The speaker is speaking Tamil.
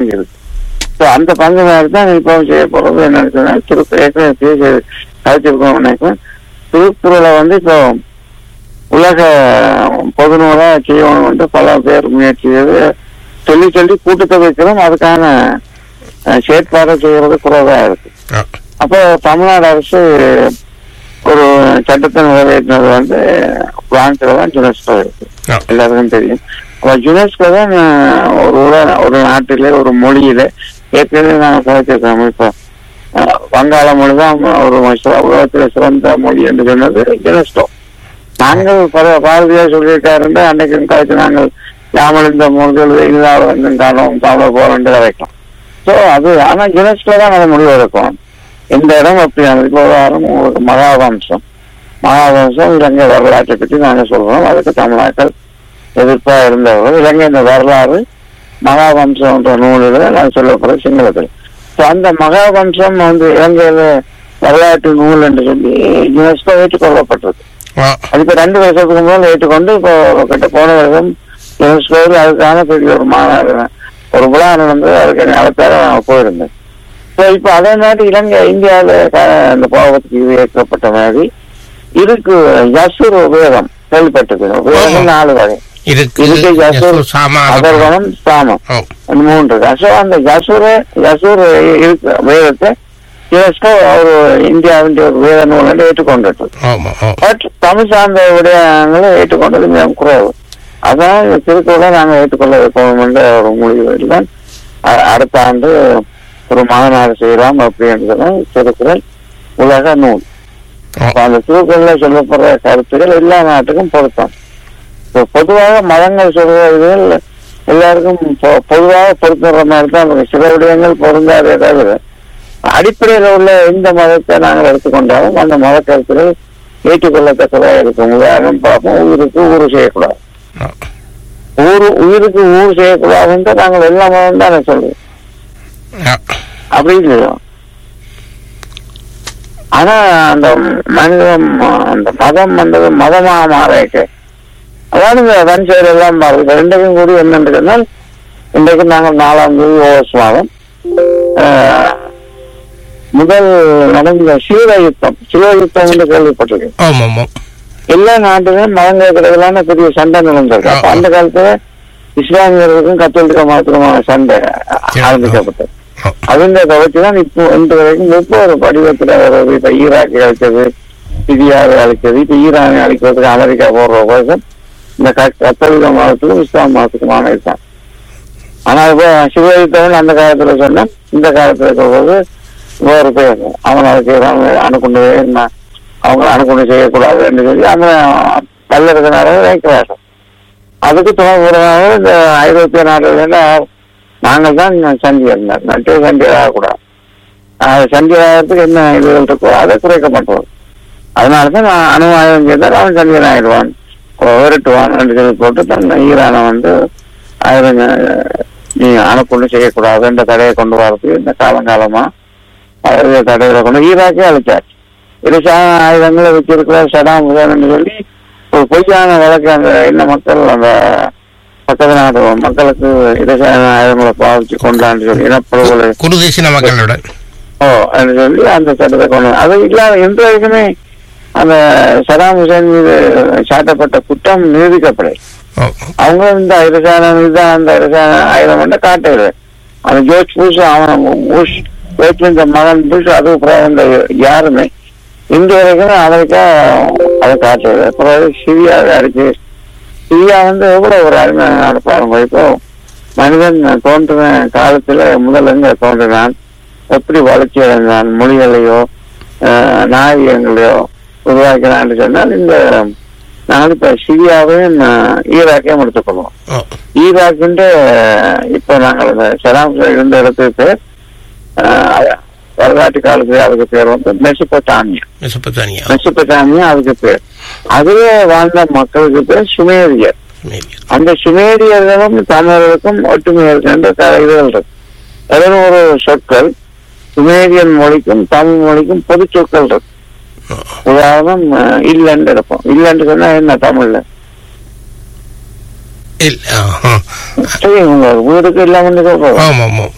பங்கு இருக்கு ஸோ அந்த பங்கு மாதிரி தான் இப்போ செய்ய போறது என்னன்னு சொன்னா திருப்பூர் ஏற்கனவே பேசி கழிச்சிருக்கோம் நினைக்கிறேன் திருக்குறளை வந்து இப்போ உலக பொதுநூலா செய்யணும் என்று பல பேர் முயற்சி செய்து சொல்லி சொல்லி கூட்டத்தை வைக்கிறோம் அதுக்கான அஹ், செயற்பாடு செய்யறது குறைவா இருக்கு ஆ. அப்போ தமிழ்நாடு அரசு ஒரு சட்டத்தை நிறைவேற்றினது வந்து பிரான்ஸ்ல தான் யுனெஸ்கோ இருக்கு ஆ. எல்லாருக்கும் தெரியும் அப்ப யுனெஸ்கோ தான் அஹ், ஒரு உல- ஒரு நாட்டிலே ஒரு மொழியில ஏற்கனவே நாங்கள் குறைச்சிருக்கோம் இப்போ அஹ், வங்காள மொழி தான் ஒரு சிற- உலகத்துல சிறந்த மொழி என்று சொன்னது யுனெஸ்கோ நாங்கள் பல பாரதியார் சொல்லியிருக்காருன்னு அன்னைக்கு கழிச்சு நாங்கள் யாமல் இந்த மொழிகள் இல்லாத காலம் தமிழ போறோம் வைக்கலாம் ஸோ அது ஆனா யுனெஸ்கோ தான் அதை முடிவு எடுக்கும் இந்த இடம் அப்படியானது இப்போ உதாரணம் உங்களுக்கு மகாவம்சம் மகாவம்சம் இலங்கை வரலாற்றை பற்றி நாங்கள் சொல்றோம் அதுக்கு தமிழாக்கள் எதிர்ப்பா இருந்தவர்கள் இலங்கை இந்த வரலாறு மகாவம்சம் என்ற நூலில் நான் சொல்லப்படுற சிங்களத்தில் ஸோ அந்த மகாவம்சம் வந்து இலங்கையில வரலாற்று நூல் என்று சொல்லி யுனெஸ்கோ ஏற்றுக்கொள்ளப்பட்டது ஆ. அது இப்போ ரெண்டு வருஷத்துக்கு முதல் ஏற்றுக்கொண்டு இப்போ கிட்ட போன வருஷம் யுனெஸ்கோவில் அதுக்கான பெரிய ஒரு மாநாடு ஒரு விழா நடந்து அதுக்கு நடத்தாத நான் போயிருந்தேன் ஸோ இப்போ அதே மாதிரி இலங்கை இந்தியாவில் அந்த பாவத்துக்கு இது ஏற்கப்பட்ட மாதிரி இதுக்கு யசுர் வேதம் கேள்விப்பட்டது வேதம் நாலு வகை இருக்கு இதுக்கு யசுர் யசுர் சாமா அதர்வனம் சாமம் ஓ அந்த மூன்று ஸோ அந்த யசுர யசுர் இருக்கு வேதத்தை யுனெஸ்கோ ஒரு இந்தியாவின் ஒரு வேத நூல் என்று ஏற்றுக்கொண்டது ஆமா ஓ பட் தமிழ் சார்ந்த விடயங்களை ஏற்றுக்கொண்டது மிக குறைவு அதான் இந்த திருக்குறளை நாங்கள் ஏற்றுக்கொள்ள வைப்போம் என்ற ஒரு முடிவில் தான் அ- அடுத்த ஆண்டு ஒரு மாநாடு செய்யலாம் அப்படின்றதுதான் திருக்குறள் உலக நூல் ஓ அப்ப அந்த திருக்குறள்ல சொல்லப்படுற கருத்துக்கள் எல்லா நாட்டுக்கும் பொருத்தம் இப்போ பொதுவாக மதங்கள் சொல்ற இதுகள் எல்லாருக்கும் பொ- பொதுவாக பொருத்துற மாதிரி தான் இருக்கு. சில விடயங்கள் பொருந்தாதே தவிர அடிப்படையில் உள்ள எந்த மதத்தை நாங்கள் எடுத்துக்கொண்டாலும் அந்த மத கருத்துக்கள் ஏற்றுக்கொள்ளத்தக்கதாக இருக்கும் உதாரணம் பார்ப்போம் உயிருக்கு ஊறு செய்யக்கூடாது ஆ. ஊரு உயிருக்கு ஊர் செய்யக்கூடாதுன்னு நாங்கள் எல்லா மதம் தானே சொல்றோம் ஆ. அப்படி இல்லையோ ஆனா அந்த மனிதம் அந்த மதம் வந்தது மதமா மாறிட்டு அதாவது இந்த வன்செயல் எல்லாம் பாருங்க ரெண்டுக்கும் கூடி என்னன்னு சொன்னால் இன்றைக்கு நாங்கள் நாலாம் தேதி ஓஎஸ் மாதம் ஆஹ், முதல் நடந்த சீர யுத்தம் சிவ யுத்தம் என்று கேள்விப்பட்டிருக்கேன் ஆமா ஆமா எல்லா நாட்டிலும் மதங்களுக்கு இடையிலான பெரிய சண்டை நடந்திருக்கு அப்ப அந்த காலத்துல இஸ்லாமியர்களுக்கும் கத்தோலிக்க மதத்துக்குமான சண்டை ஆரம்பிக்கப்பட்டது ஆ. அதுங்க கவச்சு தான் இப்போ இன்று வரைக்கும் ஒவ்வொரு படிவத்துல வருது இப்ப ஈராக்கை அழிச்சது சிரியாவை அழிச்சது இப்ப ஈரானை அழிக்கிறதுக்கு அமெரிக்கா போடுற போதும் இந்த க- கத்தோலிக்க மதத்துக்கும் இஸ்லாம் மதத்துக்குமான இதுதான் ஆனா இப்போ சிவயுத்தவன் அந்த காலத்துல சொன்னா இந்த காலத்துல சொல்றது வேறு பேர் அவன் அதுக்கு அணுகுண்டு நான் அவங்க அணுகுண்டு செய்யக்கூடாதுன்னு சொல்லி அந்த பல்லருக்கு வைக்கிறார்கள் அதுக்கு துணை உறவாக இந்த ஐரோப்பிய நாடுகள்ல நாங்கள் தான் சண்டி இருந்தார் நட்டு சண்டி ஆகக்கூடாது அது சண்டி ஆகிறதுக்கு என்ன இதுகள் இருக்கோ அதை குறைக்க மாட்டோம் அதனால தான் நான் அணு ஆயுதம் செய்தால் அவன் சண்டியன் ஆயிடுவான் விரட்டுவான் என்று சொல்லி போட்டு தன் ஈரானை வந்து ஆயுதம் நீ அணுக்குண்டு செய்யக்கூடாது என்ற தடையை கொண்டு வரதுக்கு இந்த காலங்காலமா அவருடைய தடைகளை கொண்டு ஈராக்கே அழிச்சார் இருசான ஆயுதங்களை வச்சிருக்கிற சடாம் ஹுசேன் சொல்லி ஒரு பொய்யான வழக்கு அந்த என்ன மக்கள் அந்த பக்கத்து நாட்டு மக்களுக்கு இடசான ஆயுதங்களை பாவிச்சு கொண்டான்னு சொல்லி இனப்படுகொலை குருதேசின மக்களோட ஓ என்று சொல்லி அந்த சட்டத்தை கொண்டு வந்தார். அது இல்லாத எந்த வரைக்குமே அந்த சதாம் ஹுசேன் மீது சாட்டப்பட்ட குற்றம் நிரூபிக்கப்படலை ஓ அவங்க இந்த இரசாயன இதுதான் அந்த இரசாயன ஆயுதம் வந்து காட்டவில்லை அந்த ஜோர்ஜ் புஷ் அவன் புஷ் ஜோர்ஜ் இந்த மகன் புஷ் அது அப்புறம் இந்த யாருமே இன்று வரைக்கும் அமெரிக்கா அதை காட்டவில்லை அப்புறம் சிரியாவை அடிச்சு சிரியா வந்து எவ்வளவு ஒரு அருமை நாடு பாருங்க இப்போ மனிதன் தோன்றின காலத்துல முதல்ல இருந்து தோன்றினான் எப்படி வளர்ச்சி அடைந்தான் மொழிகளையோ அஹ், நாகரிகங்களையோ உருவாக்கினான்னு சொன்னால் இந்த நாங்கள் இப்ப சிரியாவையும் அஹ், ஈராக்கையும் எடுத்துக்கொள்வோம் ஓ ஈராக்கின்ற இப்ப நாங்கள் இந்த சதாம் ஹுசேன் இருந்த இடத்துக்கு பேர் அஹ், வரலாற்று காலத்துல அதுக்கு பேர் வந்து மெசபோட்டாமியா மெசபத்தானியா மெசபோட்டாமியா அதுக்கு பேர் அதுவே வாழ்ந்த மக்களுக்கு பேர் சுமேரியர் அந்த சுமேரியர்களும் தமிழர்களுக்கும் ஒற்றுமை இருக்கின்ற க- இதுகள் இருக்கு பதினோரு சொற்கள் சுமேரியன் மொழிக்கும் தமிழ் மொழிக்கும் பொது சொற்கள் இருக்கு உதாரணம் அஹ், இல்லன்னு எடுப்போம் இல்லன்னு சொன்னா என்ன தமிழ்ல இல்ல ஆ, ஆ. சரி உங்க வீடுக்கு இல்லாமன்னு சொல்றோம் ஆமா ஆமா